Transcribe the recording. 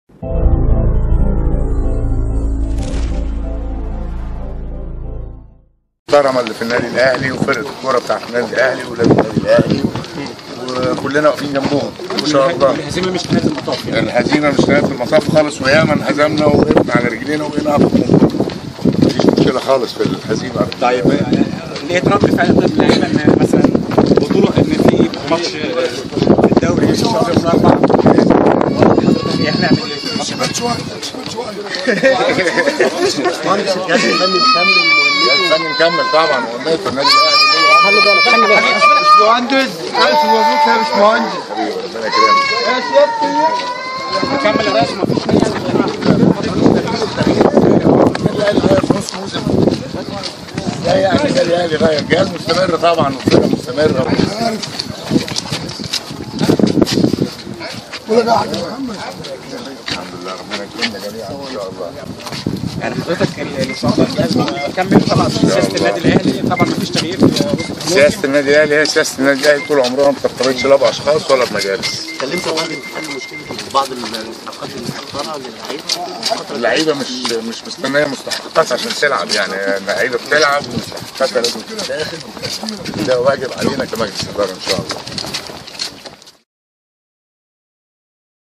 المحترمه اللي في النادي الاهلي وفرقه الكوره بتاعت النادي الاهلي ولاد النادي الاهلي وكلنا واقفين جنبهم ما شاء الله الهزيمه مش نهايه المطاف يعني الهزيمه مش نهايه المطاف خالص وياما انهزمنا وقفنا على رجلينا وبقينا اقوى مفيش مشكله خالص في الهزيمه طيب لقيت رد فعل طيب اللعيبه ان مثلا بطوله ان في ماتش في الدوري الشهر الرابع احنا نعمل ايه؟ الفن نكمل طبعا وقلنا النادي الاهلي خلي بالك خلي بالك باشمهندس الف مبروك يا باشمهندس حبيبي ربنا يكرمك نكمل يا باشا مفيش الاهلي غير في نص موسم لا يعني النادي الاهلي غير جهاز مستمر طبعا وفرقه مستمره الحمد لله ربنا يكرمنا جميعا ان شاء الله يعني حضرتك ان شاء الله الجهاز كمل طبعا سياسه النادي الاهلي طبعا مفيش تغيير في سياسه النادي الاهلي هي سياسه النادي الاهلي طول عمرها ما بترتبطش لا باشخاص ولا بمجالس اتكلمت يا فندم في حل مشكله بعض المستحقات المحترمه للعيبه اللعيبه مش مش مستنيه مستحقات عشان تلعب يعني اللعيبه بتلعب ومستحقاتها لازم تتاخد ده واجب علينا كمجلس اداره ان شاء الله